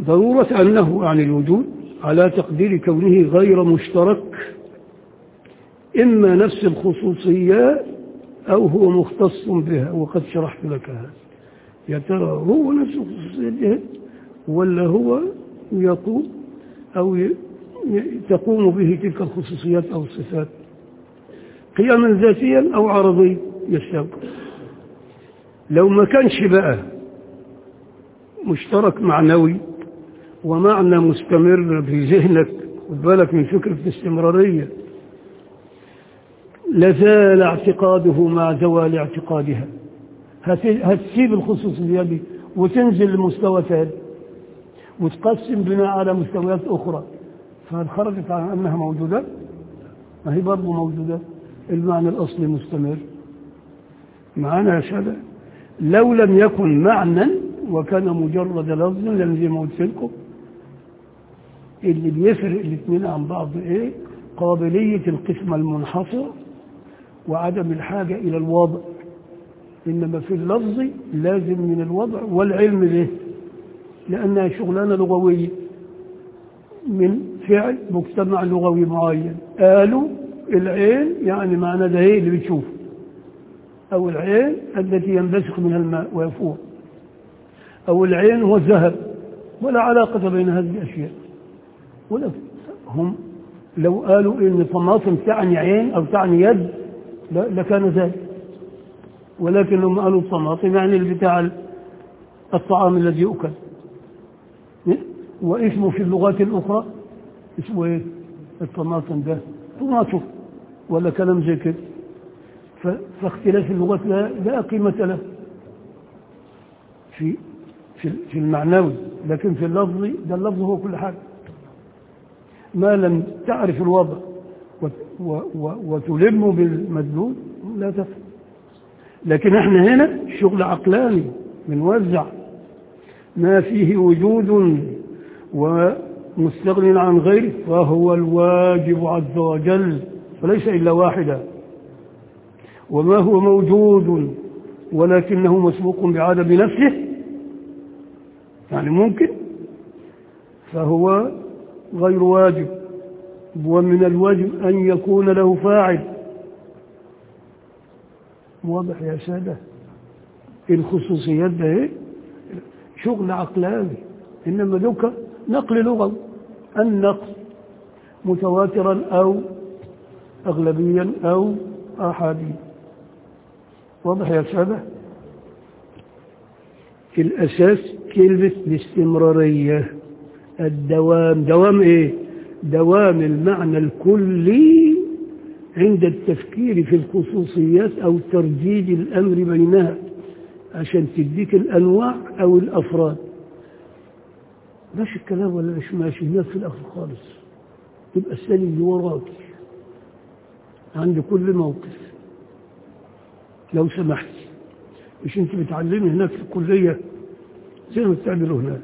ضرورة أنه عن الوجود على تقدير كونه غير مشترك إما نفس الخصوصيات أو هو مختص بها وقد شرحت لك هذا يا ترى هو نفس الخصوصيات ولا هو يقوم أو ي- ي- تقوم به تلك الخصوصيات أو الصفات قياما ذاتيا أو عرضيا يستوي لو ما كانش بقى مشترك معنوي ومعنى مستمر في ذهنك خد بالك من فكرة الاستمرارية لزال اعتقاده مع زوال اعتقادها هت- هتسيب الخصوصيات دي وتنزل لمستوى ثاني وتقسم بناء على مستويات أخرى فهل خرجت عن أنها موجودات؟ ما هي برضه موجودات المعنى الأصلي مستمر معنا يا شباب لو لم يكن معنى وكان مجرد لفظ لم زي ما قلت لكم اللي بيفرق الاثنين عن بعض ايه قابلية القسمة المنحصرة وعدم الحاجة إلى الوضع إنما في اللفظ لازم من الوضع والعلم به لأنها شغلانة لغوية من فعل مجتمع لغوي معين قالوا العين يعني معنى ده ايه اللي بتشوفه أو العين التي ينبثق منها الماء ويفور أو العين هو الذهب ولا علاقة بين هذه الأشياء ولا هم لو قالوا إن طماطم تعني عين أو تعني يد لا- لكان ذلك ولكن هم قالوا الطماطم يعني اللي بتاع الطعام الذي يؤكل واسمه في اللغات الأخرى اسمه ايه الطماطم ده طماطم ولا كلام زي كده ف- فاختلاف اللغات لا, لا قيمة له في في في المعنوي لكن في اللفظ ده اللفظ هو كل حاجة ما لم تعرف الوضع وت- و- و- وتلم بالمدلول لا تفهم لكن احنا هنا شغل عقلاني بنوزع ما فيه وجود ومستغن عن غيره فهو الواجب عز وجل وليس إلا واحدا وما هو موجود ولكنه مسبوق بعدم نفسه يعني ممكن فهو غير واجب ومن الواجب أن يكون له فاعل واضح يا سادة الخصوصيات ده ايه شغل عقلاني إنما دوك نقل لغوي النقل متواترا أو أغلبيا أو أحادي واضح يا سادة الأساس كلمة الاستمرارية الدوام دوام إيه دوام المعنى الكلي عند التفكير في الخصوصيات أو ترديد الأمر بينها عشان تديك الأنواع أو الأفراد ماشي الكلام ولا مش ماشي هناك في الأخر خالص يبقى السالي اللي وراك عند كل موقف لو سمحت مش انت بتعلمي هناك في الكلية زي ما بتعملوا هناك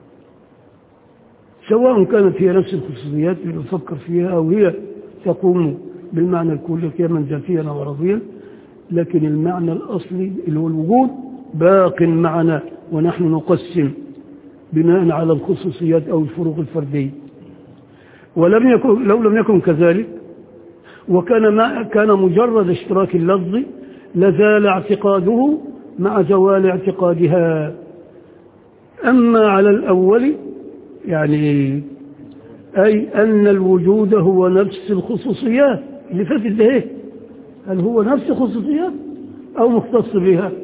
سواء كانت هي نفس الخصوصيات اللي بفكر فيها أو هي تقوم بالمعنى الكلي قياما ذاتيا أو عرضيا لكن المعنى الأصلي اللي هو الوجود باق معنا ونحن نقسم بناء على الخصوصيات أو الفروق الفردية ولم يكن لو لم يكن كذلك وكان ما كان مجرد اشتراك اللفظ لزال اعتقاده مع زوال اعتقادها أما على الأول يعني أي أن الوجود هو نفس الخصوصيات اللي فاتت ده ايه هل هو نفس خصوصيات أو مختص بها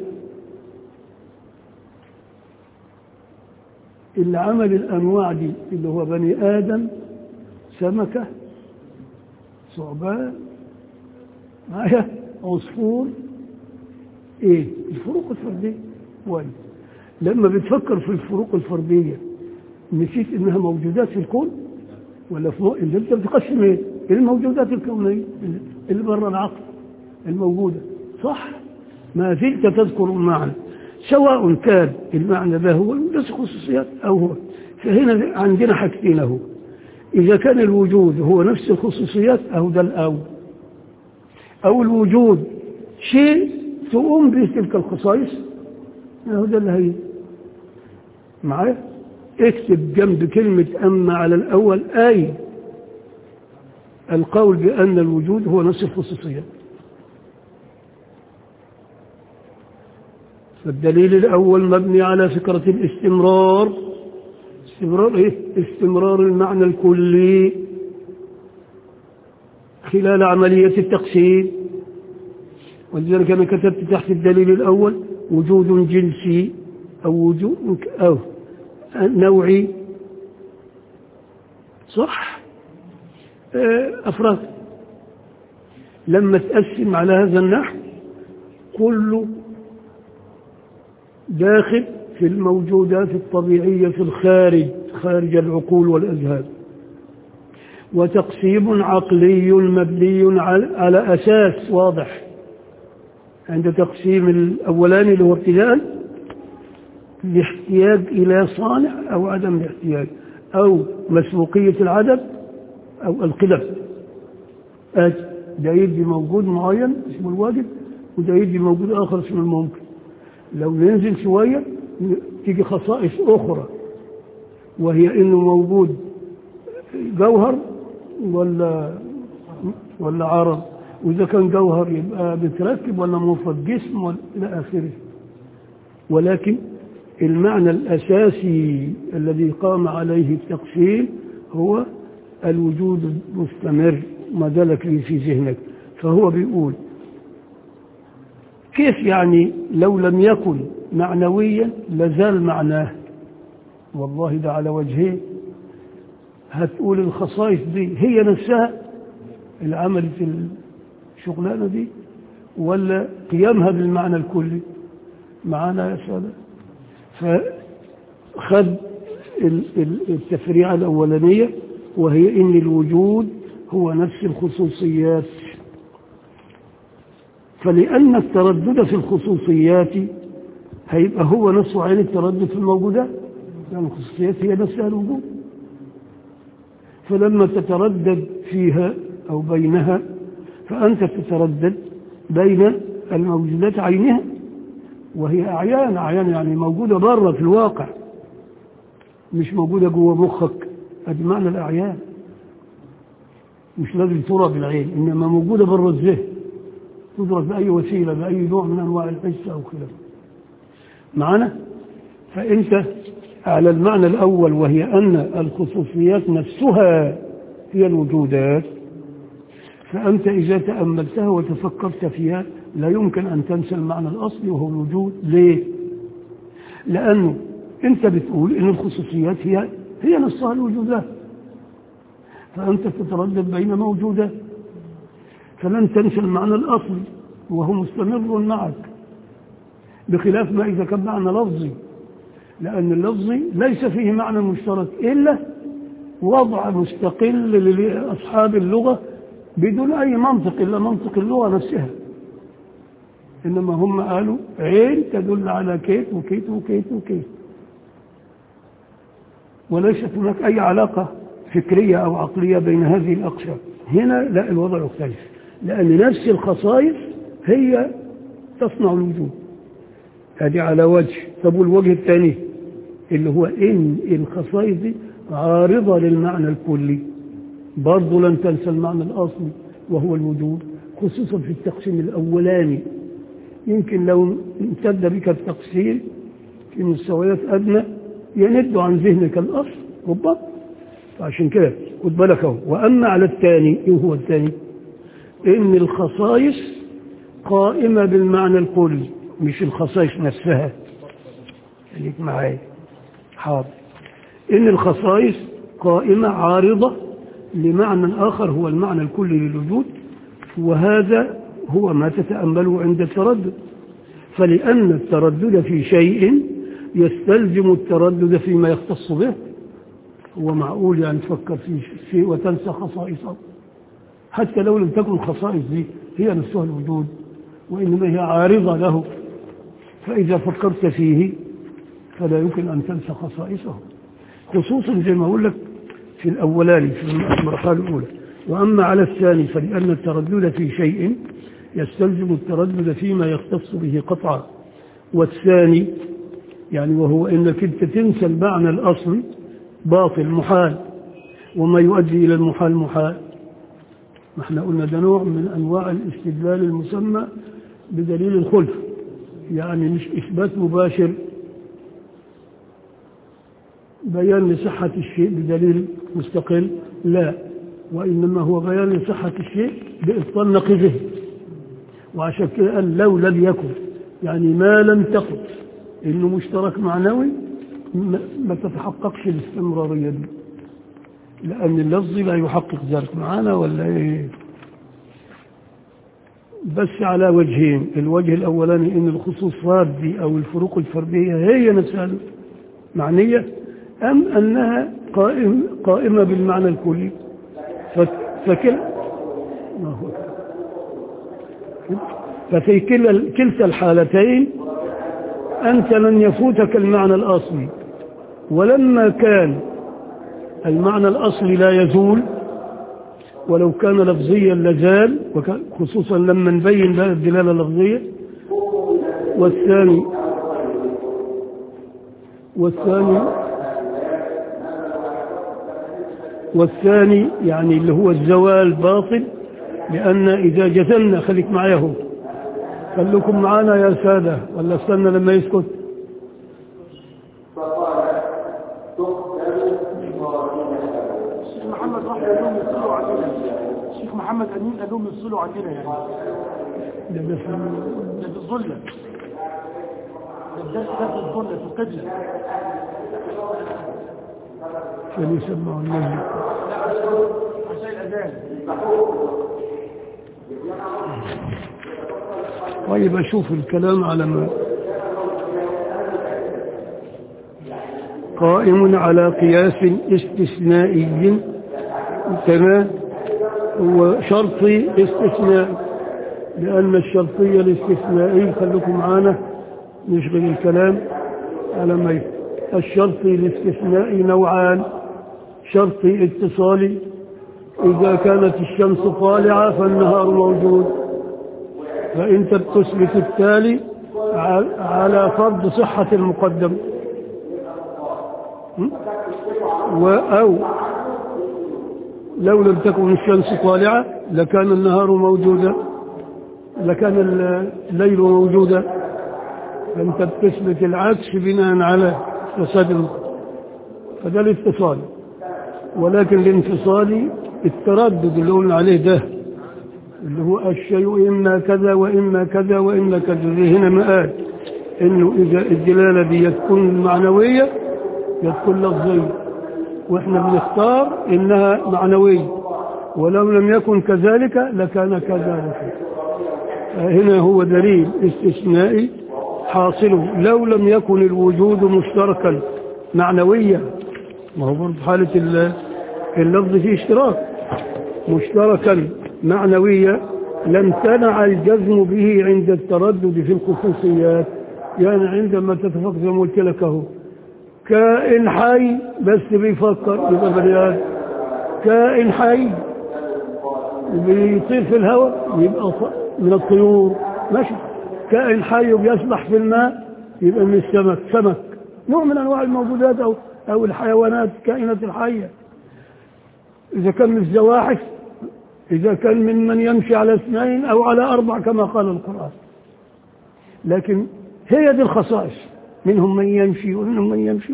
اللي عمل الأنواع دي اللي هو بني آدم سمكة ثعبان معايا عصفور ايه الفروق الفردية وين لما بتفكر في الفروق الفردية نسيت انها موجودات في الكون ولا في اللي انت بتقسم ايه الموجودات الكونية اللي بره العقل الموجودة صح ما زلت تذكر المعنى سواء كان المعنى ده هو بس خصوصيات او هو فهنا عندنا حاجتين اهو إذا كان الوجود هو نفس الخصوصيات أو ده الأول أو الوجود شيء تقوم به تلك الخصائص أهو ده اللي هي معايا اكتب جنب كلمة أما على الأول أي القول بأن الوجود هو نفس الخصوصية فالدليل الأول مبني على فكرة الاستمرار استمرار إيه؟ استمرار المعنى الكلي خلال عملية التقسيم ولذلك أنا كتبت تحت الدليل الأول وجود جنسي أو وجود أو نوعي صح أفراد لما تقسم على هذا النحو كله داخل في الموجودات الطبيعية في الخارج خارج العقول والأذهان وتقسيم عقلي مبني على أساس واضح عند تقسيم الأولاني اللي هو ابتداء الاحتياج إلى صانع أو عدم الاحتياج أو مسبوقية العدد أو القدم ده يدي موجود معين اسمه الواجب وده يدي موجود آخر اسمه الممكن لو ننزل شوية تيجي خصائص أخرى وهي إنه موجود جوهر ولا ولا عرض وإذا كان جوهر يبقى متركب ولا مفرد جسم ولا إلى آخره ولكن المعنى الأساسي الذي قام عليه التقسيم هو الوجود المستمر ما دلك لي في ذهنك فهو بيقول كيف يعني لو لم يكن معنويا لازال معناه والله ده على وجهين هتقول الخصائص دي هي نفسها العمل في الشغلانة دي ولا قيامها بالمعنى الكلي معانا يا سادة فخد التفريعة الأولانية وهي إن الوجود هو نفس الخصوصيات فلأن التردد في الخصوصيات هيبقى هو نفسه عين التردد في الموجودات يعني الخصوصيات هي نفسها الوجود فلما تتردد فيها أو بينها فأنت تتردد بين الموجودات عينها وهي أعيان أعيان يعني موجودة بره في الواقع مش موجودة جوه مخك هذه معنى الأعيان مش لازم ترى بالعين إنما موجودة بره الذهن تدرك بأي وسيلة بأي نوع من أنواع الحس أو خلافه معنا فأنت على المعنى الأول وهي أن الخصوصيات نفسها هي الوجودات فأنت إذا تأملتها وتفكرت فيها لا يمكن أن تنسى المعنى الأصلي وهو الوجود ليه؟ لأنه أنت بتقول إن الخصوصيات هي هي نفسها الوجودات فأنت تتردد بين موجودات فلن تنسى المعنى الأصلي وهو مستمر معك بخلاف ما إذا كان معنى لفظي لأن اللفظي ليس فيه معنى مشترك إلا وضع مستقل لأصحاب اللغة بدون أي منطق إلا منطق اللغة نفسها إنما هم قالوا عين تدل على كيت وكيت وكيت وكيت وليست هناك أي علاقة فكرية أو عقلية بين هذه الأقسام هنا لا الوضع يختلف لأن نفس الخصائص هي تصنع الوجود هذه على وجه طب والوجه الثاني اللي هو إن الخصائص دي عارضة للمعنى الكلي برضه لن تنسى المعنى الأصلي وهو الوجود خصوصا في التقسيم الأولاني يمكن لو امتد بك التقسيم في مستويات أدنى يند عن ذهنك الأصل ربما فعشان كده خد بالك اهو وأما على الثاني إيه هو الثاني إن الخصائص قائمة بالمعنى الكلي مش الخصائص نفسها خليك معايا حاضر إن الخصائص قائمة عارضة لمعنى آخر هو المعنى الكلي للوجود وهذا هو ما تتأمله عند التردد فلأن التردد في شيء يستلزم التردد فيما يختص به هو معقول يعني تفكر في شيء وتنسى خصائصه حتى لو لم تكن الخصائص دي هي نفسها الوجود وإنما هي عارضة له فإذا فكرت فيه فلا يمكن أن تنسى خصائصه خصوصا زي ما أقول لك في الأولاني في المرحلة الأولى وأما على الثاني فلأن التردد في شيء يستلزم التردد فيما يختص به قطعا والثاني يعني وهو انك انت تنسى المعنى الاصلي باطل محال وما يؤدي الى المحال محال ما احنا قلنا ده نوع من انواع الاستدلال المسمى بدليل الخلف يعني مش اثبات مباشر بيان لصحة الشيء بدليل مستقل لا وإنما هو بيان لصحة الشيء بإبطال نقيضه وعشان كده قال لو لم يكن يعني ما لم تقل إنه مشترك معنوي ما ما تتحققش الاستمرارية دي لأن اللفظ لا يحقق ذلك معانا ولا إيه بس على وجهين الوجه الأولاني إن الخصوصات دي أو الفروق الفردية هي نفسها معنية أم أنها قائم قائمة بالمعنى الكلي فك- فكل ما هو ففي كلا كلتا الحالتين أنت لن يفوتك المعنى الأصلي ولما كان المعنى الأصلي لا يزول ولو كان لفظيا لزال وك- خصوصا لما نبين له الدلالة اللفظية والثاني والثاني والثاني يعني اللي هو الزوال باطل لأن إذا جزمنا خليك معايا هو خليكم معانا يا سادة ولا استنى لما يسكت الشيخ محمد راح قال لهم يصلوا علينا الشيخ محمد امين قال لهم يصلوا علينا يعني ده بس ده في الظلة ده الدرس ده في الظلة في القبلة عشان يسمعوا المسجد عشان الأذان طيب أشوف الكلام على ما قائم على قياس استثنائي تمام هو شرطي استثنائي لأن الشرطية الاستثنائي خليكم معانا نشغل الكلام على ما يف- الشرطي الاستثنائي نوعان شرطي اتصالي إذا كانت الشمس طالعة فالنهار موجود فأنت بتثبت التالي ع- على فرض صحة المقدم م? و أو لو لم تكن الشمس طالعة لكان النهار موجودا لكان الليل موجودا فأنت بتثبت العكس بناء على فساد المقدم فده الاتصال ولكن الانفصالي التردد اللي قلنا عليه ده اللي هو الشيء إما كذا وإما كذا وإما كذا زي هنا ما قال إنه إذا الدلالة دي تكون معنوية تكون لفظية وإحنا بنختار إنها معنوية ولو لم يكن كذلك لكان كذلك هنا هو دليل استثنائي حاصل لو لم يكن الوجود مشتركا معنويا ما هو برضه حالة ال- اللفظ فيه اشتراك مشتركا معنويا لامتنع الجزم به عند التردد في الخصوصيات يعني عندما تتفق زي ما قلت لك اهو كائن حي بس بيفكر يبقى بني ادم كائن حي بيطير في الهواء يبقى ط- من الطيور ماشي كائن حي وبيسبح في الماء يبقى من السمك سمك نوع من انواع الموجودات او او الحيوانات الكائنات الحيه اذا كان من الزواحف إذا كان من من يمشي على اثنين أو على أربع كما قال القرآن لكن هي دي الخصائص منهم من يمشي ومنهم من يمشي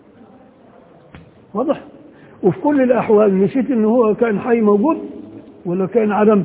واضح وفي كل الأحوال نسيت إن هو كان حي موجود ولا كان عدم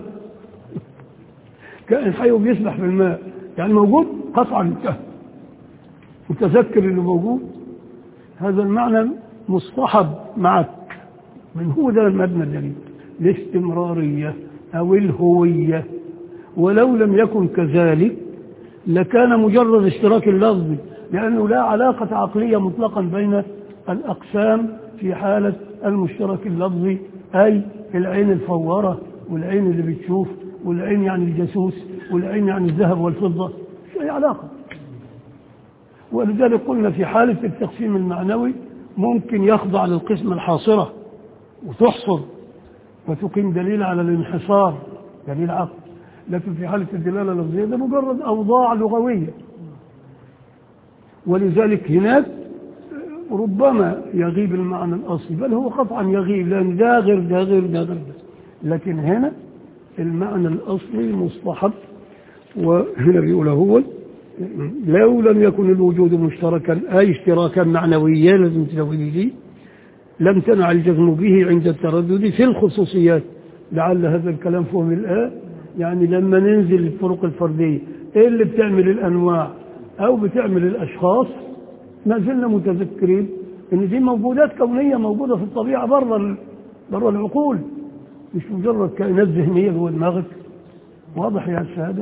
كائن حي وبيسبح في الماء يعني موجود قطعا انتهى متذكر انه موجود هذا المعنى مصطحب معك من هو ده المبنى الدليل الاستمرارية أو الهوية ولو لم يكن كذلك لكان مجرد اشتراك اللفظ لأنه لا علاقة عقلية مطلقا بين الأقسام في حالة المشترك اللفظي أي العين الفورة والعين اللي بتشوف والعين يعني الجاسوس والعين يعني الذهب والفضة مش أي علاقة ولذلك قلنا في حالة التقسيم المعنوي ممكن يخضع للقسمة الحاصرة وتحصر وتقيم دليل على الانحصار دليل عقل لكن في حالة الدلالة اللفظية ده مجرد أوضاع لغوية ولذلك هناك ربما يغيب المعنى الأصلي بل هو قطعا يغيب لأن ده غير ده غير ده غير ده لكن هنا المعنى الأصلي مصطحب وهنا بيقول هو لو لم يكن الوجود مشتركا أي اشتراكا معنويا لازم تزودي دي لم تنع الجزم به عند التردد في الخصوصيات لعل هذا الكلام فهم الآن يعني لما ننزل الطرق الفردية ايه اللي بتعمل الأنواع أو بتعمل الأشخاص ما زلنا متذكرين ان دي موجودات كونية موجودة في الطبيعة بره بره العقول مش مجرد كائنات ذهنية جوه دماغك واضح يا السادة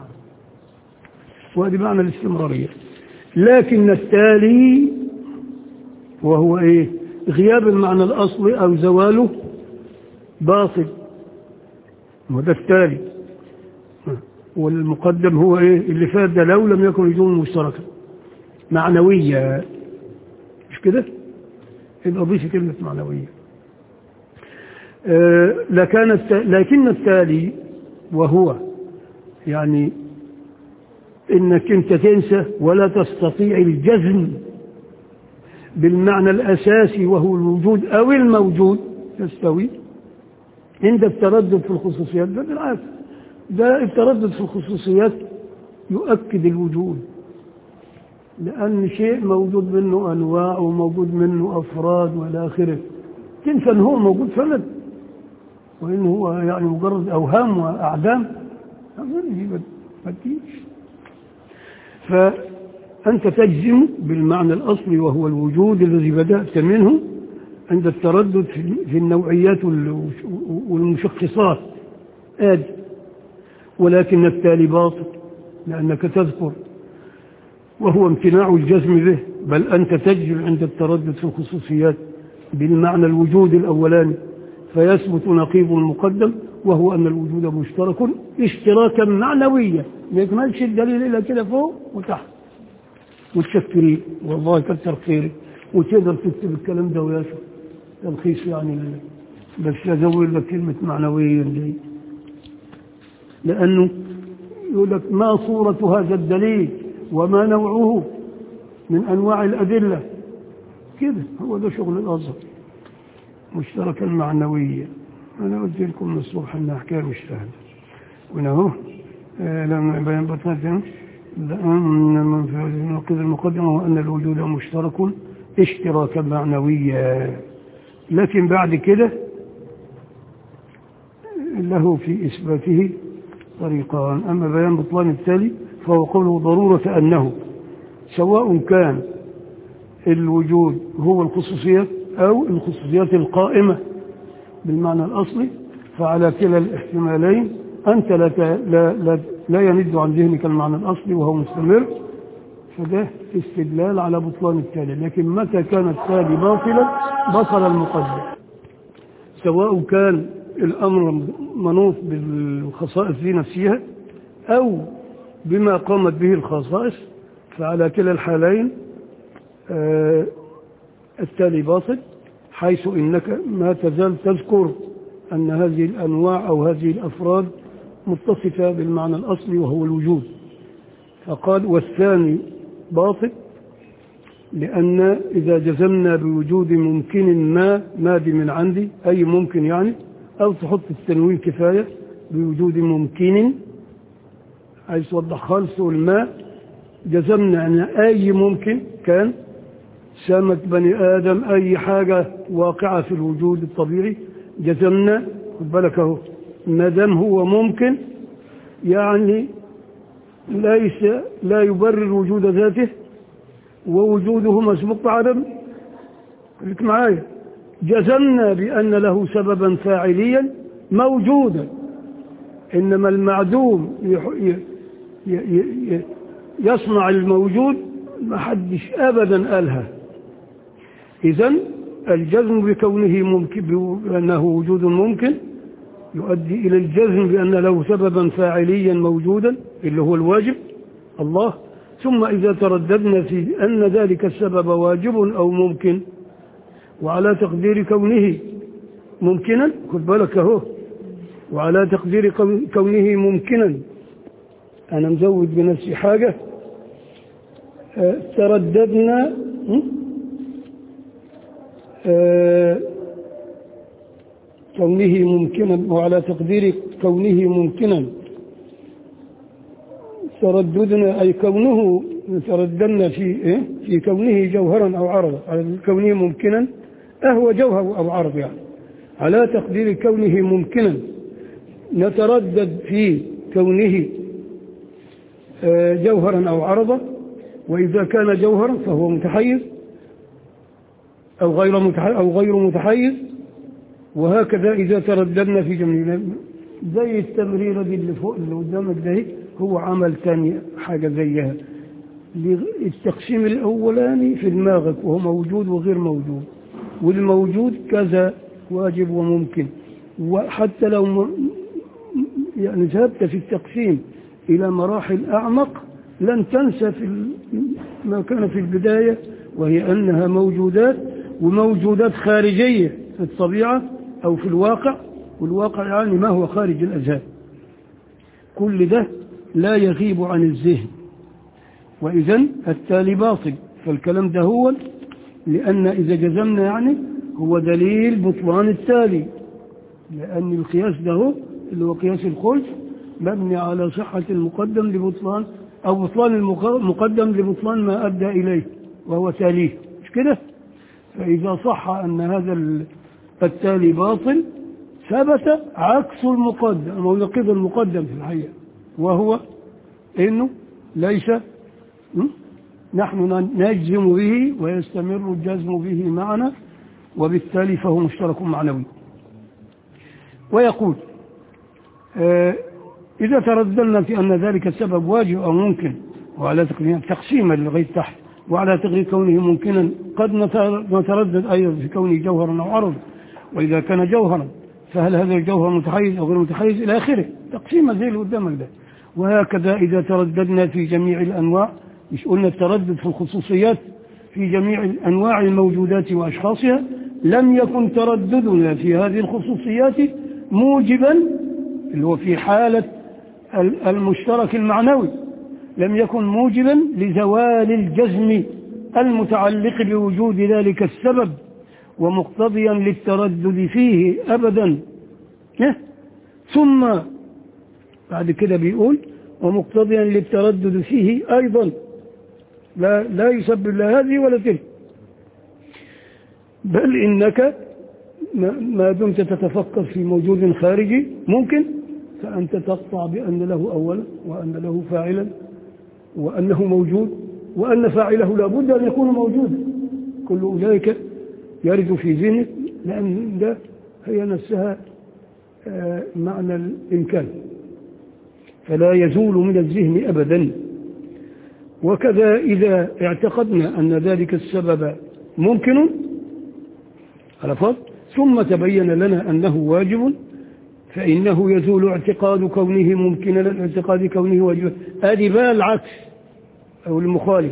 وهذه معنى الاستمرارية لكن التالي وهو ايه غياب المعنى الاصلي او زواله باطل وده التالي والمقدم هو ايه اللي فات ده لو لم يكن وجود مشتركا معنوية مش كده يبقى ضيف كلمة معنوية آه لكان الت... لكن التالي وهو يعني انك انت تنسى ولا تستطيع الجزم بالمعنى الاساسي وهو الوجود او الموجود تستوي عند التردد في الخصوصيات ده بالعكس ده التردد في الخصوصيات يؤكد الوجود لأن شيء موجود منه أنواع وموجود منه أفراد وإلى آخره تنسى أن هو موجود فعلا وإن هو يعني مجرد أوهام وأعدام ما تجيش فأنت تجزم بالمعنى الأصلي وهو الوجود الذي بدأت منه عند التردد في النوعيات والمشخصات آدي ولكن التالي باطل لأنك تذكر وهو امتناع الجزم به بل أنت تجزم عند التردد في الخصوصيات بالمعنى الوجود الأولاني فيثبت نقيض المقدم وهو أن الوجود مشترك اشتراكا معنويا ما يكملش الدليل إلا كده فوق وتحت متشكرين والله كثر خيرك وتقدر تكتب الكلام ده ويا تلخيص يعني بس أزود لك كلمة معنويا دي لأنه يقول لك ما صورة هذا الدليل وما نوعه من أنواع الأدلة كده هو ده شغل الأزهر مشتركا معنويا أنا قلت لكم من الصبح أنها حكاية مش سهلة وهنا أهو لما بيان بطنة من المنقذ المقدمة هو أن الوجود مشترك اشتراكا معنويا لكن بعد كده له في إثباته طريقان أما بيان بطلان التالي فهو قوله ضرورة أنه سواء كان الوجود هو الخصوصيات أو الخصوصيات القائمة بالمعنى الأصلي فعلى كلا الاحتمالين أنت لا, لا, لا, لا يند عن ذهنك المعنى الأصلي وهو مستمر فده استدلال على بطلان التالي لكن متى كان التالي باطلا بطل المقدم سواء كان الأمر منوط بالخصائص دي نفسها أو بما قامت به الخصائص فعلى كلا الحالين آه التالي باطل حيث إنك ما تزال تذكر أن هذه الأنواع أو هذه الأفراد متصفة بالمعنى الأصلي وهو الوجود فقال والثاني باطل لأن إذا جزمنا بوجود ممكن ما مادي من عندي أي ممكن يعني أو تحط التنوين كفاية بوجود ممكن عايز توضح خالص الماء جزمنا أن أي ممكن كان سمك بني آدم أي حاجة واقعة في الوجود الطبيعي جزمنا خد بالك اهو ما دام هو ممكن يعني ليس لا يبرر وجود ذاته ووجوده مسبوق بعدم خليك معايا جزمنا بأن له سببا فاعليا موجودا إنما المعدوم يصنع الموجود ما حدش أبدا قالها إذا الجزم بكونه ممكن بأنه وجود ممكن يؤدي إلى الجزم بأن له سببا فاعليا موجودا اللي هو الواجب الله ثم إذا ترددنا في أن ذلك السبب واجب أو ممكن وعلى تقدير كونه ممكنا خد بالك اهو وعلى تقدير كونه ممكنا أنا مزود بنفسي حاجة آه، ترددنا م? آه، كونه ممكنا وعلى تقدير كونه ممكنا ترددنا أي كونه ترددنا في إيه؟ في كونه جوهرا أو عرضا على كونه ممكنا أهو جوهر أو عرض يعني على تقدير كونه ممكنا نتردد في كونه آه، جوهرا أو عرضا وإذا كان جوهرا فهو متحيز أو غير متحيز, أو غير متحيز وهكذا إذا ترددنا في جميع زي التمريرة دي اللي فوق اللي قدامك ده هو عمل تاني حاجة زيها التقسيم الأولاني في دماغك وهو موجود وغير موجود والموجود كذا واجب وممكن وحتى لو م... يعني ذهبت في التقسيم إلى مراحل أعمق لن تنسى في ال... ما كان في البداية وهي أنها موجودات وموجودات خارجية في الطبيعة أو في الواقع والواقع يعني ما هو خارج الأذهان كل ده لا يغيب عن الذهن وإذا التالي باطل فالكلام ده هو لأن إذا جزمنا يعني هو دليل بطلان التالي لأن القياس ده هو اللي هو قياس الخلف مبني على صحة المقدم لبطلان أو بطلان المقدم لبطلان ما أدى إليه وهو تاليه مش كده فإذا صح أن هذا التالي باطل ثبت عكس المقدم أو نقيض المقدم في الحقيقة وهو إنه ليس نحن نجزم به ويستمر الجزم به معنا وبالتالي فهو مشترك معنوي ويقول آه إذا ترددنا في أن ذلك السبب واجب أو ممكن وعلى تقسيما لغاية تحت وعلى تقدير كونه ممكنا قد نتردد أيضا في كونه جوهرا أو عرض وإذا كان جوهرا فهل هذا الجوهر متحيز أو غير متحيز إلى آخره تقسيمة زي اللي قدامك ده وهكذا إذا ترددنا في جميع الأنواع مش قلنا التردد في الخصوصيات في جميع أنواع الموجودات وأشخاصها لم يكن ترددنا في هذه الخصوصيات موجبا اللي هو في حالة المشترك المعنوي لم يكن موجبا لزوال الجزم المتعلق بوجود ذلك السبب ومقتضيا للتردد فيه أبدا ثم بعد كده بيقول ومقتضيا للتردد فيه أيضا لا, لا يسبب لا هذه ولا تلك بل إنك ما دمت تتفكر في موجود خارجي ممكن فأنت تقطع بأن له أولا وأن له فاعلا وأنه موجود وأن فاعله لابد أن يكون موجودا كل أولئك يرد في ذهنك لأن ده هي نفسها معنى الإمكان فلا يزول من الذهن أبدا وكذا إذا اعتقدنا أن ذلك السبب ممكن على فرض ثم تبين لنا أنه واجب فإنه يزول اعتقاد كونه ممكنا اعتقاد كونه واجبا هذه بقى العكس أو المخالف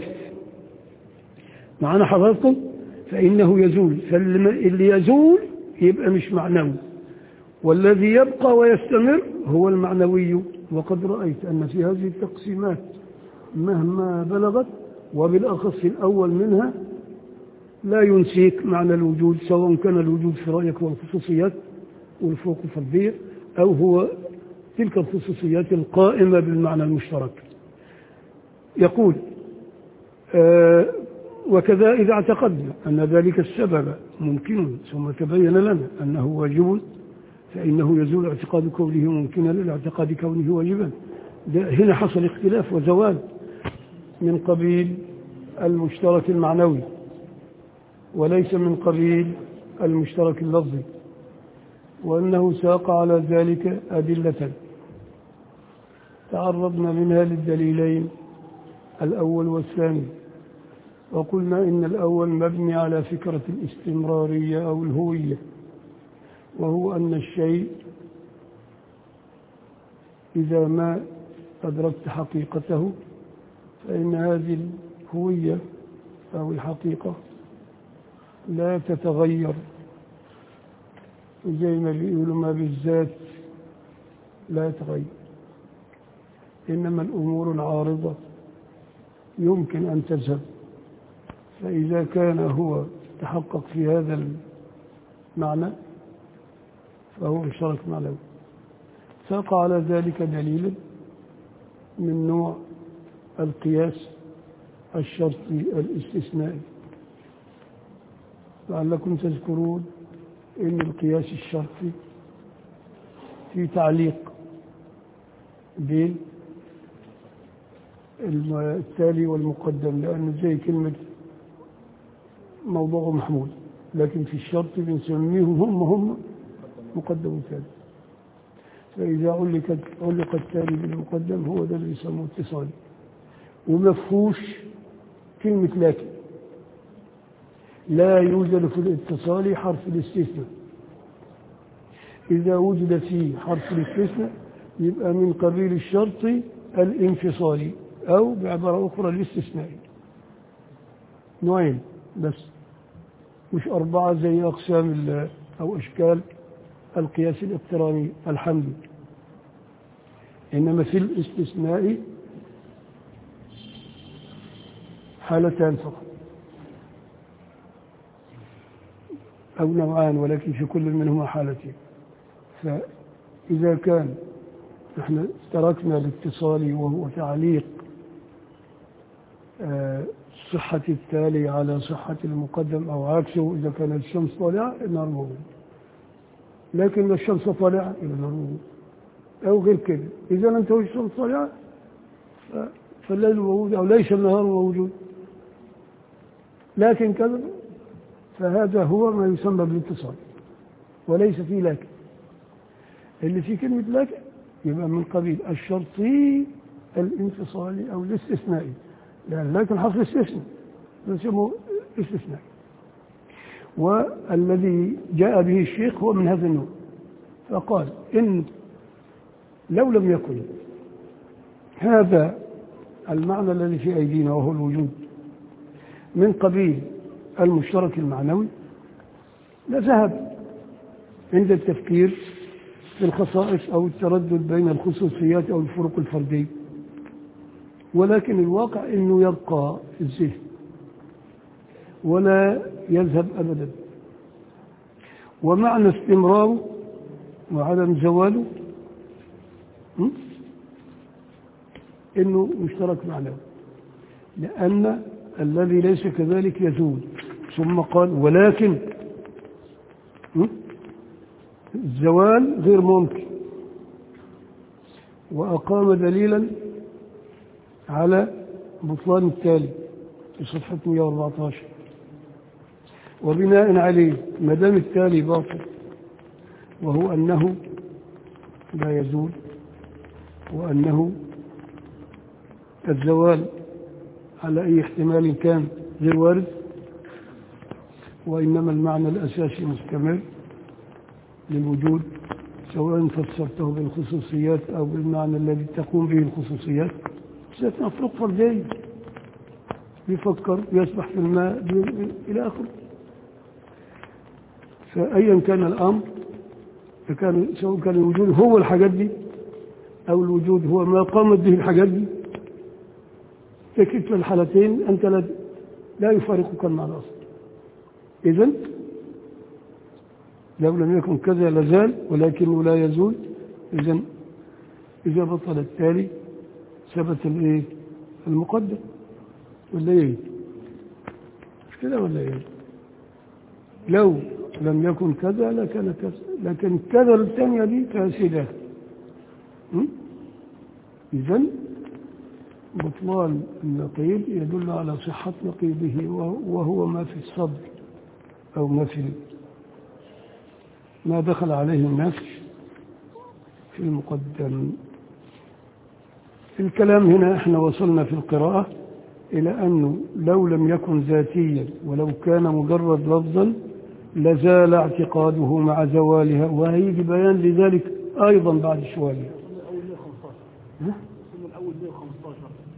معنا حضراتكم فإنه يزول فاللي يزول يبقى مش معنوي والذي يبقى ويستمر هو المعنوي وقد رأيت أن في هذه التقسيمات مهما بلغت وبالأخص الأول منها لا ينسيك معنى الوجود سواء كان الوجود في رأيك هو الخصوصيات والفوق الفردية أو هو تلك الخصوصيات القائمة بالمعنى المشترك يقول آه وكذا إذا اعتقدنا أن ذلك السبب ممكن ثم تبين لنا أنه واجب فإنه يزول اعتقاد كونه ممكنا لاعتقاد كونه واجبا هنا حصل اختلاف وزوال من قبيل المشترك المعنوي وليس من قبيل المشترك اللفظي وأنه ساق على ذلك أدلة تعرضنا منها للدليلين الأول والثاني وقلنا إن الأول مبني على فكرة الاستمرارية أو الهوية وهو أن الشيء إذا ما أدركت حقيقته فإن هذه الهوية أو الحقيقة لا تتغير زي ما بيقولوا ما بالذات لا يتغير إنما الأمور العارضة يمكن أن تذهب فإذا كان هو تحقق في هذا المعنى فهو مشترك معنوي ساق على ذلك دليلا من نوع القياس الشرطي الاستثنائي لعلكم تذكرون ان القياس الشرطي في تعليق بين الم- التالي والمقدم لأنه زي كلمة موضوع محمود لكن في الشرط بنسميهم هم هم مقدم وتالي فإذا علقت علق التالي بالمقدم هو ده اللي يسموه اتصالي ومفهوش كلمة لكن لا يوجد في الاتصال حرف الاستثناء إذا وجد فيه حرف الاستثناء يبقى من قبيل الشرط الانفصالي أو بعبارة أخرى الاستثنائي نوعين بس مش أربعة زي أقسام ال- أو أشكال القياس الاقتراني الحمد إنما في الاستثناء حالتان فقط أو نوعان ولكن في كل منهما حالتين فإذا كان نحن تركنا الاتصال وهو تعليق آه، صحة التالي على صحة المقدم أو عكسه إذا كانت الشمس طالعة النار موجودة لكن الشمس طالعة يبقى النار موجودة أو غير كده إذا لم تكن الشمس طالعة ف- فالليل موجود أو ليس النهار موجود لكن كذا فهذا هو ما يسمى بالاتصال وليس فيه لكن اللي في كلمة لكن يبقى من قبيل الشرطي الانفصالي أو الاستثنائي لأن لكن حصل استثناء يسموه استثناء والذي جاء به الشيخ هو من هذا النوع فقال إن لو لم يكن هذا المعنى الذي في أيدينا وهو الوجود من قبيل المشترك المعنوي لذهب عند التفكير في الخصائص أو التردد بين الخصوصيات أو الفروق الفردية ولكن الواقع أنه يبقى في الذهن ولا يذهب أبدا ومعنى استمراره وعدم زواله م? انه مشترك معنوي لان الذي ليس كذلك يزول ثم قال ولكن م? الزوال غير ممكن وأقام دليلا على بطلان التالي في صفحة 114 وبناء عليه ما دام التالي باطل وهو أنه لا يزول وأنه الزوال على أي احتمال كان غير وارد وإنما المعنى الأساسي مستمر للوجود سواء فسرته بالخصوصيات أو بالمعنى الذي تقوم به الخصوصيات ستفرق فردين يفكر يسبح في الماء بي- إلى آخره فأيا كان الأمر فكان سواء كان الوجود هو الحاجات دي أو الوجود هو ما قامت به الحاجات دي في كلتا الحالتين أنت لا لا يفارقك المعنى أصلا إذن لو لم يكن كذا لزال ولكنه لا يزول إذا إذا بطل التالي ثبت الإيه؟ المقدم ولا إيه؟ مش كده ولا إيه؟ لو لم يكن كذا لكان كذا لكن كذا الثانية دي فاسدة إذا بطلان النقيض يدل على صحة نقيضه وهو- وهو ما في الصدر أو ما في ما دخل عليه النفس في المقدم في الكلام هنا احنا وصلنا في القراءة إلى أنه لو لم يكن ذاتيا ولو كان مجرد لفظا لزال اعتقاده مع زوالها وهيجي بيان لذلك أيضا بعد شوية ها؟ من اول 115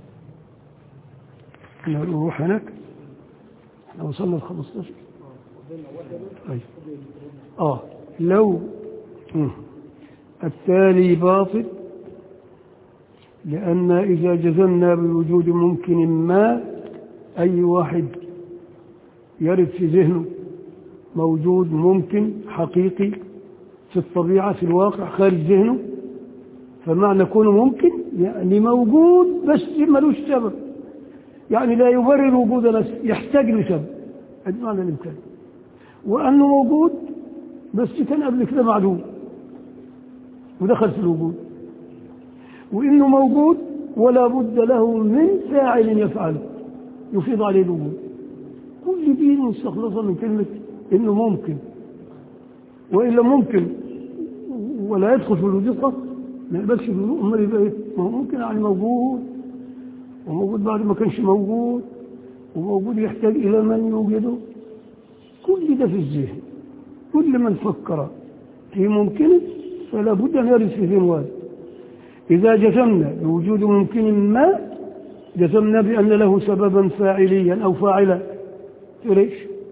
احنا نروح هناك احنا وصلنا ل 15 طيب اه لو مم. التالي باطل لأن إذا جزمنا بوجود ممكن ما أي واحد يرد في ذهنه موجود ممكن حقيقي في الطبيعة في الواقع خارج ذهنه فمعنى كونه ممكن يعني موجود بس ملوش سبب يعني لا يبرر وجود نفسه يحتاج لسبب هذا معنى الإمكان وأنه موجود بس كان قبل كده معدوم ودخل في الوجود وإنه موجود ولا بد له من فاعل يفعله يفيض عليه الوجود كل دي مستخلصة من كلمة إنه ممكن وإلا ممكن ولا يدخل في الوجود قط ما يقبلش في الوجود أمال يبقى إيه؟ ما هو ممكن يعني موجود وموجود بعد ما كانش موجود وموجود يحتاج إلى من يوجده كل ده في الذهن كل من فكر في ممكن فلا بد أن يرد في ذهن واحد إذا جزمنا بوجود ممكن ما جزمنا بأن له سببا فاعليا أو فاعلا ليش؟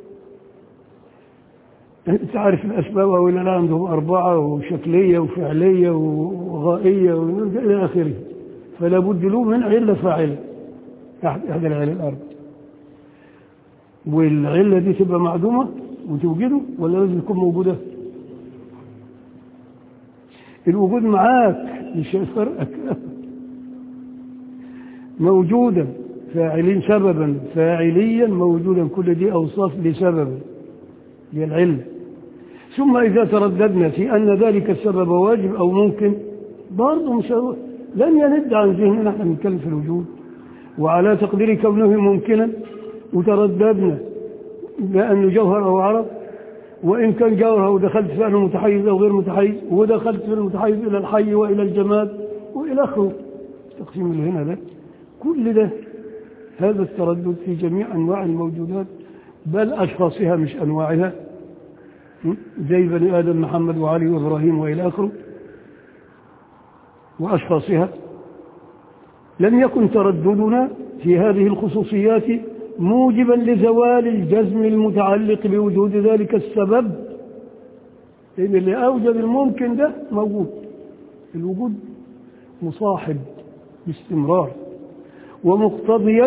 أنت عارف الأسباب ولا لا عندهم أربعة وشكلية وفعلية وغائية إلى آخره فلا بد له من علة فاعلة أحد العلل الأربع والعلة دي تبقى معدومة وتوجده ولا لازم تكون موجودة الوجود معاك مش هيفرقك موجودا فاعلين سببا فاعليا موجودا كل دي أوصاف لسبب هي العلة ثم إذا ترددنا في أن ذلك السبب واجب أو ممكن برضه مش هروح لن يند عن ذهننا نحن نتكلم في الوجود وعلى تقدير كونه ممكنا وترددنا بأنه جوهر أو عرض وإن كان جوهر ودخلت في أنه متحيز أو غير متحيز ودخلت في المتحيز إلى الحي وإلى الجماد وإلى آخره التقسيم اللي هنا ده كل ده هذا التردد في جميع أنواع الموجودات بل أشخاصها مش أنواعها زي بني آدم محمد وعلي وإبراهيم وإلى آخره وأشخاصها لم يكن ترددنا في هذه الخصوصيات موجبا لزوال الجزم المتعلق بوجود ذلك السبب لأن اللي أوجد الممكن ده موجود الوجود مصاحب باستمرار ومقتضيا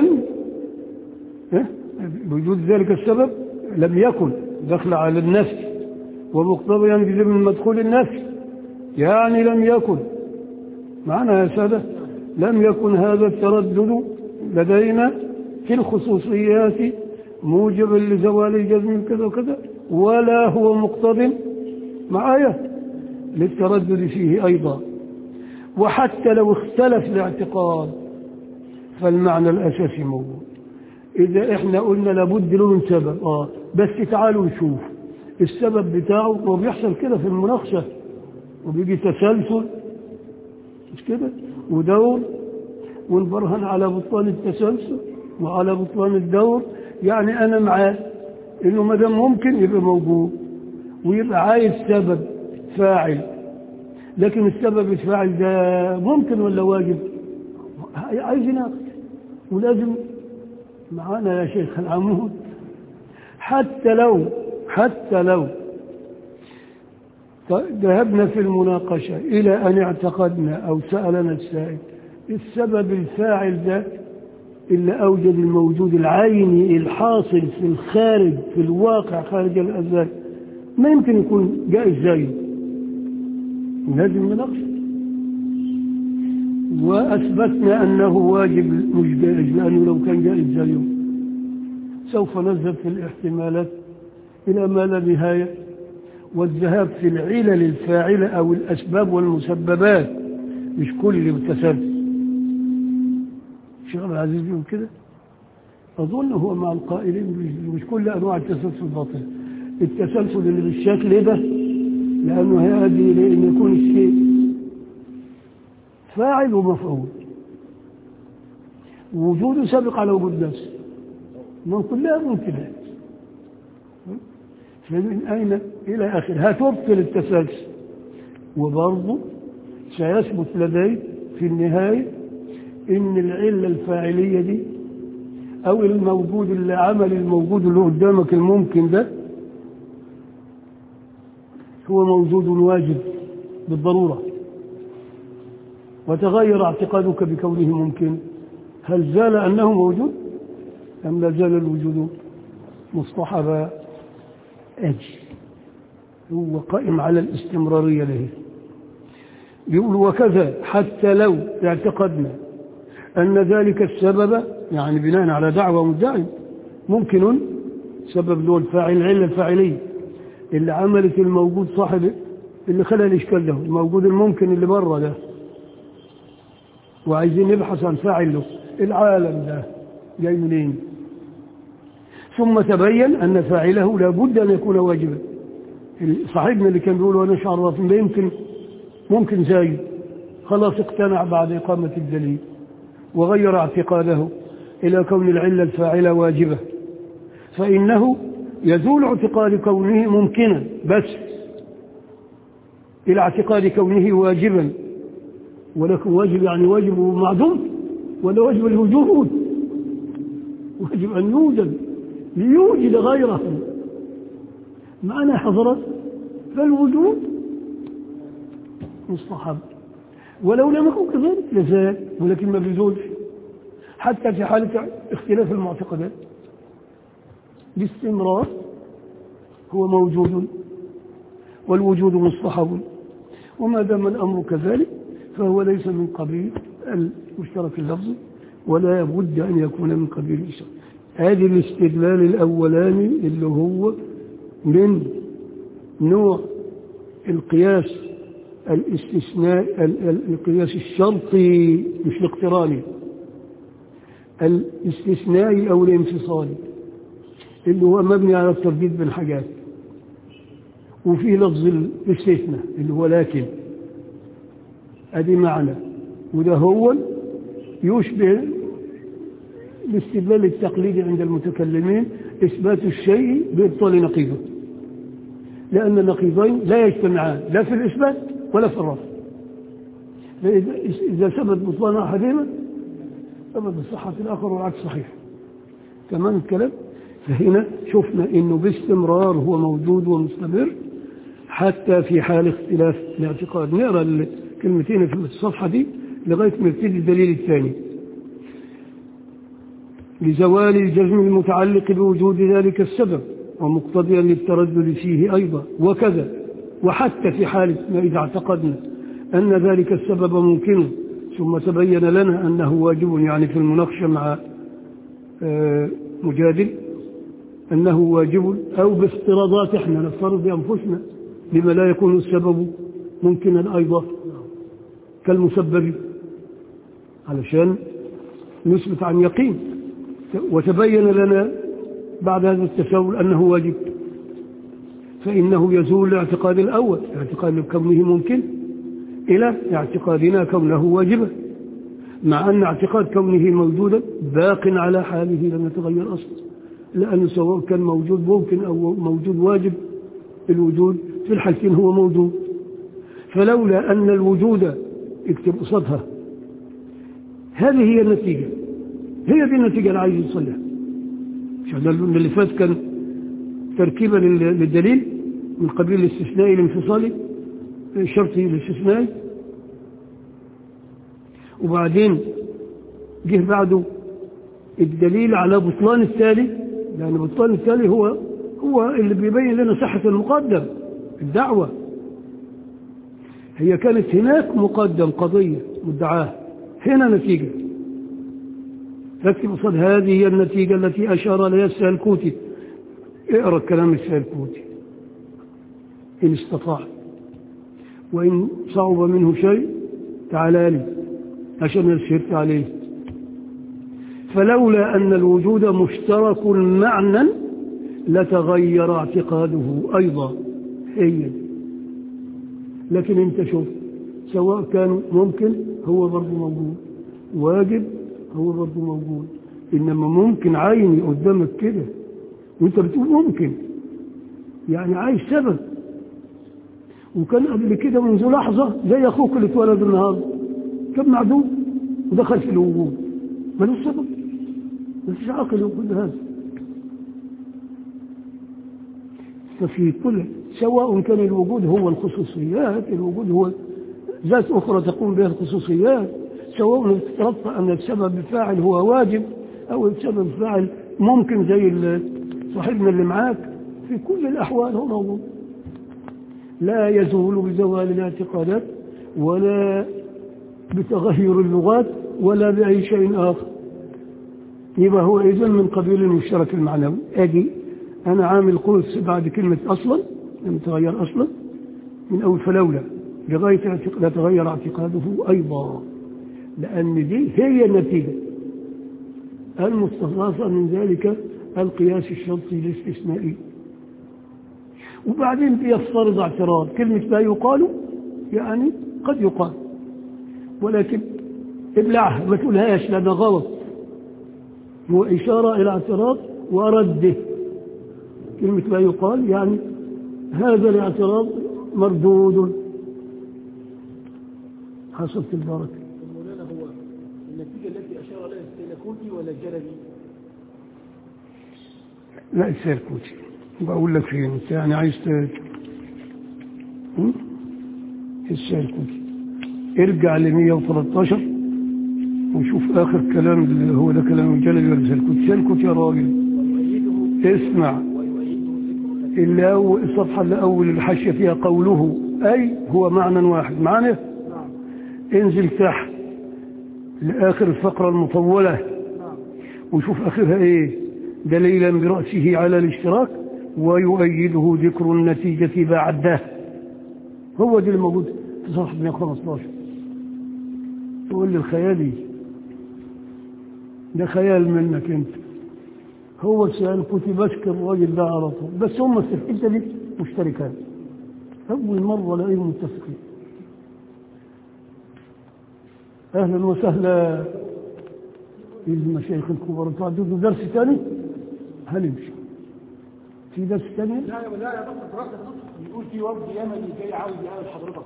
بوجود ذلك السبب لم يكن دخل على النفس ومقتضيا بضمن مدخول النفس يعني لم يكن معنى يا سادة لم يكن هذا التردد لدينا في الخصوصيات موجبا لزوال الجزم كذا وكذا ولا هو مقتض معايا للتردد فيه أيضا وحتى لو اختلف الاعتقاد فالمعنى الأساسي موجود إذا إحنا قلنا لابد له من سبب آه بس تعالوا نشوف السبب بتاعه هو بيحصل كده في المناقشة وبيجي تسلسل مش كده ودور ونبرهن على بطلان التسلسل وعلى بطلان الدور يعني أنا معاه إنه ما دام ممكن يبقى موجود ويبقى عايز سبب فاعل لكن السبب الفاعل ده ممكن ولا واجب عايز يناقش ولازم معانا يا شيخ العمود حتى لو حتى لو ذهبنا في المناقشة إلى أن اعتقدنا أو سألنا السائل السبب الفاعل ده اللي أوجد الموجود العيني الحاصل في الخارج في الواقع خارج الأذان ما يمكن يكون جائز زيه لازم نناقشه وأثبتنا أنه واجب مش جائز لأنه لو كان جائز زيه سوف نذهب في الاحتمالات إلى ما لا نهاية والذهاب في العلل الفاعلة أو الأسباب والمسببات مش كل التسلسل الشيخ العزيز بيقول كده أظن هو مع القائلين مش كل أنواع التسلسل باطل التسلسل اللي بالشكل ده لأنه هذه لأن يكون الشيء فاعل ومفعول وجوده سابق على وجود نفسه من كلها ممكنات فمن أين إلى آخر هتبطل التسلسل وبرضه سيثبت لدي في النهاية إن العلة الفاعلية دي أو الموجود اللي عمل الموجود اللي قدامك الممكن ده هو موجود واجب بالضرورة وتغير اعتقادك بكونه ممكن هل زال أنه موجود أم لا زال الوجود مصطحب أجل هو قائم على الاستمرارية له يقول وكذا حتى لو اعتقدنا أن ذلك السبب يعني بناء على دعوة مدعي ممكن سبب له الفاعل العلة الفاعلية اللي عملت الموجود صاحب اللي خلى الإشكال ده الموجود الممكن اللي بره ده وعايزين نبحث عن فاعل له العالم ده جاي منين ثم تبين أن فاعله لابد أن يكون واجبا صاحبنا اللي كان بيقول وانا شعر ده يمكن ممكن زي خلاص اقتنع بعد إقامة الدليل وغير اعتقاده إلى كون العلة الفاعلة واجبة فإنه يزول اعتقاد كونه ممكنا بس إلى اعتقاد كونه واجبا ولكن واجب يعني واجب معدوم ولا واجب الوجود واجب أن يوجد ليوجد غيره معنى حضرت فالوجود مصطحب ولو لم يكن كذلك لزال ولكن ما بيزولش حتى في حالة اختلاف المعتقدات باستمرار هو موجود والوجود مصطحب وما دام الأمر كذلك فهو ليس من قبيل المشترك اللفظي ولا بد أن يكون من قبيل الإشراك هذه الاستدلال الأولاني اللي هو من نوع القياس الاستثناء القياس الشرطي مش الاقتراني الاستثنائي أو الانفصالي اللي هو مبني على الترديد بالحاجات وفيه لفظ الاستثناء اللي هو لكن ادي معنى وده هو يشبه الاستدلال التقليدي عند المتكلمين اثبات الشيء بابطال نقيضه لان النقيضين لا يجتمعان لا في الاثبات ولا في الرفض اذا ثبت بطلان احدهما ثبت بصحه الاخر والعكس صحيح تمام الكلام فهنا شفنا انه باستمرار هو موجود ومستمر حتى في حال اختلاف الاعتقاد نقرا الكلمتين في الصفحه دي لغايه ما يبتدي الدليل الثاني لزوال الجزم المتعلق بوجود ذلك السبب ومقتضيا للتردد فيه ايضا وكذا وحتى في حاله ما اذا اعتقدنا ان ذلك السبب ممكن ثم تبين لنا انه واجب يعني في المناقشه مع مجادل أنه واجب أو بافتراضات احنا نفترض بأنفسنا لما لا يكون السبب ممكنا أيضا كالمسبب علشان نثبت عن يقين وتبين لنا بعد هذا التساؤل أنه واجب فإنه يزول الاعتقاد الأول اعتقاد كونه ممكن إلى اعتقادنا كونه واجبا مع أن اعتقاد كونه موجودا باق على حاله لم يتغير أصلا لأنه سواء كان موجود ممكن أو موجود واجب الوجود في الحالتين هو موجود فلولا أن الوجود اكتب قصدها هذه هي النتيجة هي دي النتيجة اللي عايز يوصلها مش اللي فات كان تركيبا للدليل من قبيل الاستثنائي الانفصالي الشرطي الاستثنائي وبعدين جه بعده الدليل على بطلان التالي يعني بطلان التالي هو هو اللي بيبين لنا صحة المقدم الدعوة هي كانت هناك مقدم قضية مدعاه هنا نتيجة فاكتب قصد هذه هي النتيجة التي أشار لها السالكوتي اقرأ كلام السالكوتي إن استطاع وإن صعب منه شيء تعالى لي عشان يسهرت عليه فلولا أن الوجود مشترك معنى لتغير اعتقاده أيضا هي لكن انت شوف سواء كان ممكن هو برضه موجود واجب هو برضه موجود إنما ممكن عيني قدامك كده وانت بتقول ممكن يعني عايز سبب وكان قبل كده منذ لحظة زي أخوك اللي اتولد النهارده كان معدوم ودخل في الوجود ملوش سبب مفيش عقل يقول هذا ففي كل سواء كان الوجود هو الخصوصيات الوجود هو ذات أخرى تقوم بها الخصوصيات سواء افترضت أن السبب الفاعل هو واجب أو السبب الفاعل ممكن زي ال- صاحبنا اللي معاك في كل الأحوال هو موجود لا يزول بزوال الاعتقادات ولا بتغير اللغات ولا بأي شيء آخر يبقى هو إذن من قبيل المشترك المعنوي أجي أنا عامل قوس بعد كلمة أصلا لم تغير أصلا من أول فلولا لغاية اعتق- لا تغير اعتقاده أيضا لأن دي هي النتيجة المستخلصة من ذلك القياس الشرطي الاستثنائي وبعدين بيفترض اعتراض كلمة لا يقال يعني قد يقال ولكن ابلعها ما تقولهاش لأنها غلط هو إشارة إلى اعتراض ورده كلمة لا يقال يعني هذا الاعتراض مردود حصلت البركة مولانا هو النتيجة التي أشار لها السيلكوتي ولا الجلبي لا السيركوتي بقول لك فين انت يعني عايز ت هم؟ السيركوتي ارجع ل 113 وشوف اخر كلام اللي هو ده كلام الجلبي ولا سيركوتي سيركوتي يا راجل ويؤيده اسمع ويؤيده ذكر اللي أول الصفحة اللي أول الحاشية فيها قوله أي هو معنى واحد معنى نعم انزل تحت لآخر الفقرة المطولة نعم وشوف آخرها إيه دليلا برأسه على الاشتراك ويؤيده ذكر النتيجة بعده هو ده الموجود في صفحة 115 تقول لي الخيالي ده خيال منك انت هو السؤال كنت بشكر الراجل ده على طول بس هم في الحته دي مشتركان اول مره الاقيهم متفقين اهلا وسهلا المشايخ الكبار انتوا عندكم درس ثاني هنمشي في درس ثاني لا يا لا يا دكتور دراسة بيقول في وفد يمني جاي عاوز يقابل حضرتك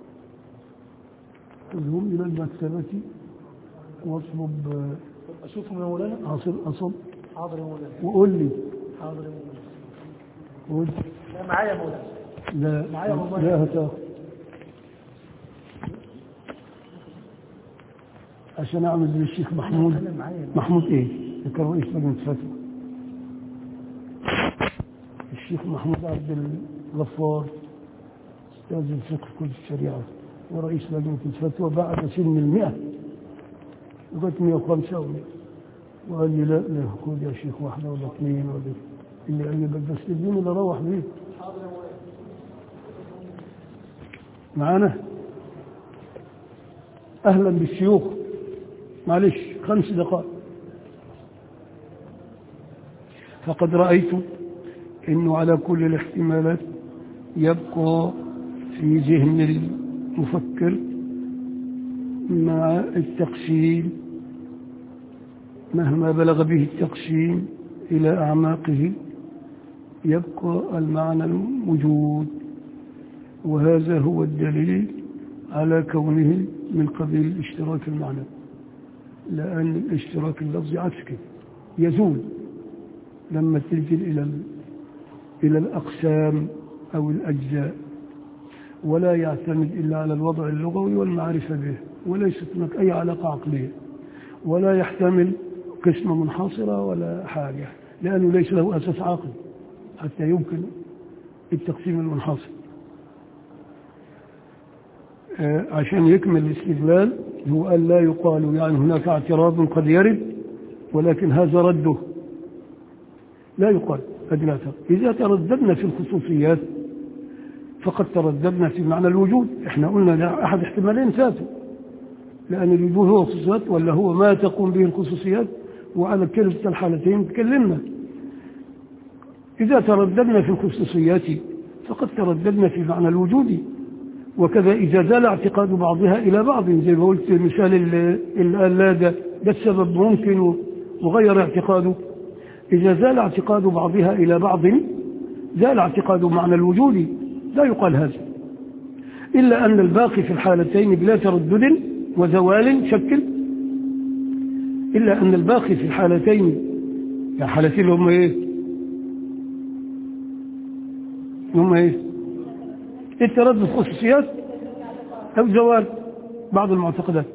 خذهم الى المكتبه واطلب طب اشوفهم يا مولانا عصر اصل حاضر يا مولانا وقول لي حاضر يا مولانا قول لا معايا يا مولانا لا معايا والله. لا هتاخد عشان اعمل زي الشيخ محمود أنا معايا محمود ايه اللي كان رئيس لجنه فتوى الشيخ محمود عبد الغفار استاذ الفقه في كل الشريعه ورئيس لجنه الفتوى بعد سن المئة لغايه 105 و وقال لي لا لا خد يا شيخ واحده ولا اثنين ولا اللي عجبك بس اديني اللي اروح بيه حاضر يا مولانا معانا اهلا بالشيوخ معلش خمس دقائق فقد رأيت انه على كل الاحتمالات يبقى في ذهن المفكر مع التقسيم مهما بلغ به التقسيم إلى أعماقه يبقى المعنى الموجود وهذا هو الدليل على كونه من قبيل الاشتراك المعنى لأن الاشتراك اللفظي عكس كده يزول لما تنزل إلى ال- إلى الأقسام أو الأجزاء ولا يعتمد إلا على الوضع اللغوي والمعرفة به وليست هناك أي علاقة عقلية ولا يحتمل قسمة منحصرة ولا حاجة لأنه ليس له أساس عقلي حتى يمكن التقسيم المنحصر آه، عشان يكمل الاستدلال هو أن لا يقال يعني هناك اعتراض قد يرد ولكن هذا رده لا يقال هذه لا اعتراض. إذا ترددنا في الخصوصيات فقد ترددنا في معنى الوجود احنا قلنا ده أحد احتمالين فاتوا لأن الوجود هو الخصوصيات ولا هو ما تقوم به الخصوصيات وعلى كلتا الحالتين تكلمنا إذا ترددنا في الخصوصيات فقد ترددنا في معنى الوجود وكذا إذا زال اعتقاد بعضها إلى بعض زي ما قلت مثال ال- اللي قال لا ده ده السبب ممكن وغير اعتقاده إذا زال اعتقاد بعضها إلى بعض زال اعتقاد معنى الوجود لا يقال هذا إلا أن الباقي في الحالتين بلا تردد وزوال شكل إلا أن الباقي في الحالتين يعني حالتين هم إيه هم إيه التردد خصوصيات أو زوال بعض المعتقدات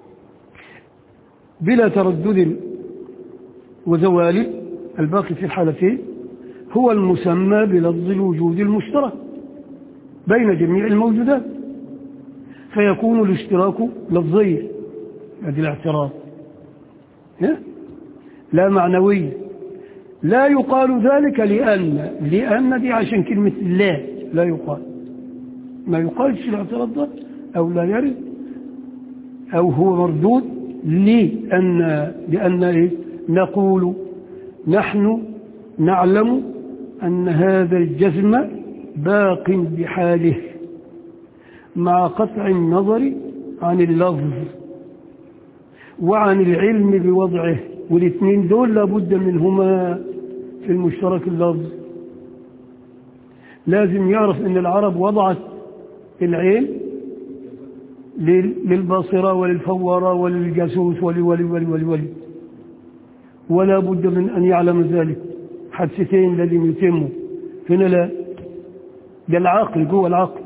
بلا تردد وزوال الباقي في الحالتين هو المسمى بلفظ الوجود المشترك بين جميع الموجودات فيكون الاشتراك لفظيا هذه الاعتراض لا معنوي لا يقال ذلك لأن لأن دي عشان كلمة لا لا يقال ما يقالش الاعتراض ده أو لا يرد أو هو مردود لأن لأن إيه؟ نقول نحن نعلم أن هذا الجزم باق بحاله مع قطع النظر عن اللفظ وعن العلم بوضعه والاثنين دول لابد منهما في المشترك اللفظ لازم يعرف ان العرب وضعت العين للباصرة وللفورة وللجاسوس ولي ولي ولي ولي ولي ولا بد من أن يعلم ذلك حدثتين لازم يتموا هنا لا ده العقل جوه العقل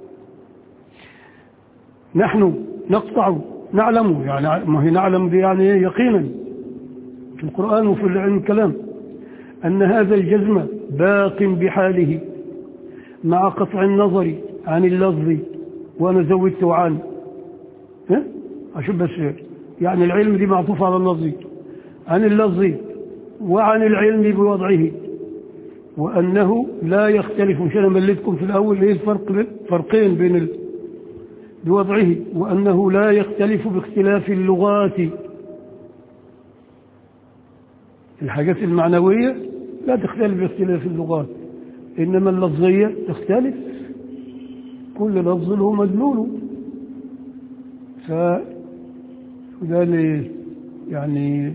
نحن نقطع نعلم يعني ما هي نعلم يعني يقينا في القرآن وفي العلم الكلام أن هذا الجزم باق بحاله مع قطع النظر عن اللفظ وأنا زودته عن ها أشوف بس يعني العلم دي معطوف على اللفظ عن اللفظ وعن العلم بوضعه وأنه لا يختلف مش أنا مليتكم في الأول إيه الفرق فرقين بين ال... بوضعه وأنه لا يختلف باختلاف اللغات الحاجات المعنوية لا تختلف باختلاف اللغات إنما اللفظية تختلف كل لفظ له مدلوله ف وده يعني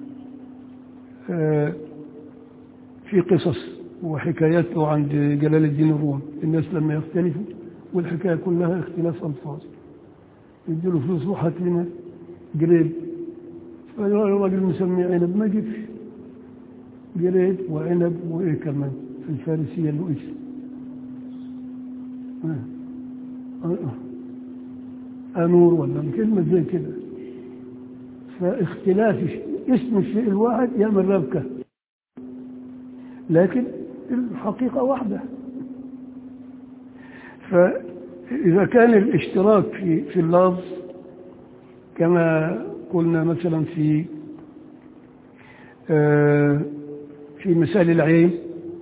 آه في قصص وحكايات عند جلال الدين الروم الناس لما يختلفوا والحكاية كلها اختلاف ألفاظ يديله فلوس وحط لنا جريد الراجل مسمي عنب ما جبش جريد وعنب وإيه كمان في الفارسية لؤيس أنور ولا كلمة زي كده فاختلاف اسم الشيء الواحد يعمل ربكة لكن الحقيقة واحدة فإذا كان الاشتراك في في اللفظ كما قلنا مثلا في في مثال العين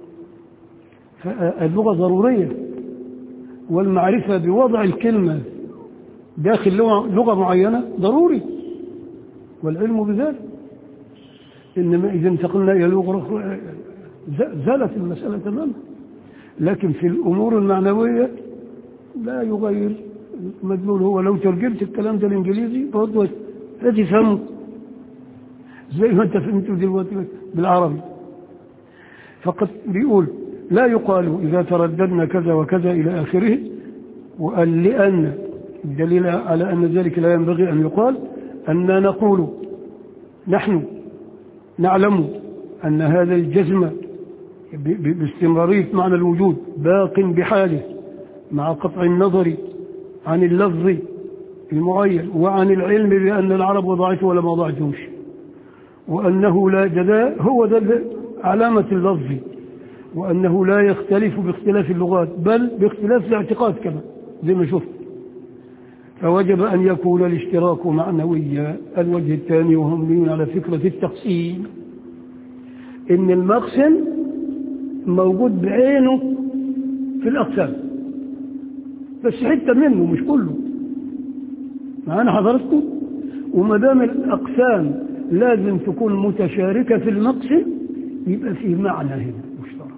فاللغة ضرورية والمعرفة بوضع الكلمة داخل لغة معينة ضروري والعلم بذلك إنما إذا انتقلنا إلى لغة أخرى زالت المسألة تماما لكن في الأمور المعنوية لا يغير مدلول هو لو ترجمت الكلام ده الإنجليزي برضه هتفهمه زي ما أنت فهمته دلوقتي بالعربي فقط بيقول لا يقال إذا ترددنا كذا وكذا إلى آخره وقال لأن الدليل على أن ذلك لا ينبغي أن يقال أن نقول نحن نعلم أن هذا الجزم باستمرارية معنى الوجود باق بحاله مع قطع النظر عن اللفظ المعين وعن العلم بأن العرب وضعته ولا ما وضعتهوش وأنه لا جداء هو ده علامة اللفظ وأنه لا يختلف باختلاف اللغات بل باختلاف الاعتقاد كما زي ما شفت فوجب أن يكون الاشتراك معنويا الوجه الثاني وهم مبني على فكرة التقسيم إن المقسم موجود بعينه في الأقسام بس حتة منه مش كله معانا حضرتكم وما دام الأقسام لازم تكون متشاركة في المقسم يبقى فيه معنى هنا مشترك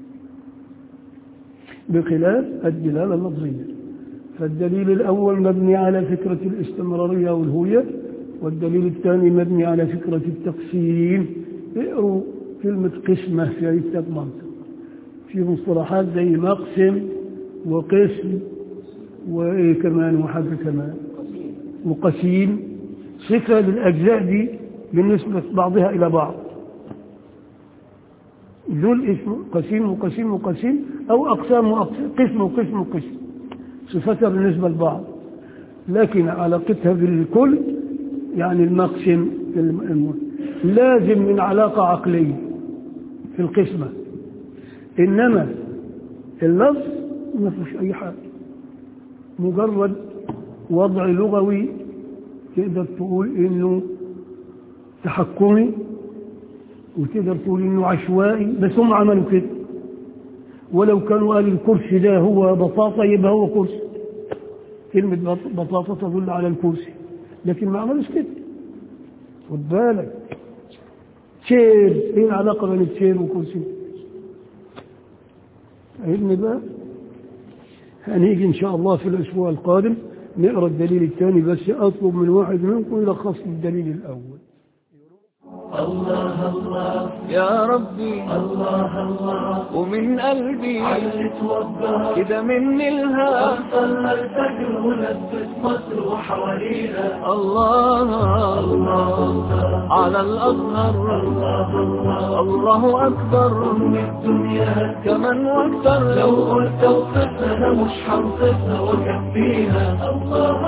بخلاف الدلالة اللفظية فالدليل الأول مبني على فكرة الاستمرارية والهوية والدليل الثاني مبني على فكرة التقسيم اقروا كلمة قسمة في عدة منطق في مصطلحات زي مقسم وقسم وإيه كمان وحاجة كمان وقسيم صفة للأجزاء دي بالنسبة بعضها إلى بعض دول اسم قسيم وقسيم وقسيم أو أقسام وأقسام قسم وقسم وقسم صفتها بالنسبة لبعض لكن علاقتها بالكل يعني المقسم الم- الم- لازم من علاقة عقلية في القسمة إنما اللفظ ما فيش أي حاجة مجرد وضع لغوي تقدر تقول إنه تحكمي وتقدر تقول إنه عشوائي بس هم عملوا كده ولو كانوا قال الكرسي ده هو بطاطا يبقى هو كرسي كلمة بط- بطاطا تدل على الكرسي لكن ما عملوش كده خد بالك تشير ايه العلاقة بين التشير وكرسي فهمني بقى هنيجي ان شاء الله في الاسبوع القادم نقرا الدليل الثاني بس اطلب من واحد منكم يلخص لي الدليل الاول يا ربي الله الله ومن قلبي كده مني الهام صلى الفجر ولبس مصر وحوالينا الله الله على الأزهر الله أكبر من الدنيا كمان واكتر لو قلت وصفنا مش هنصفنا وكفينا الله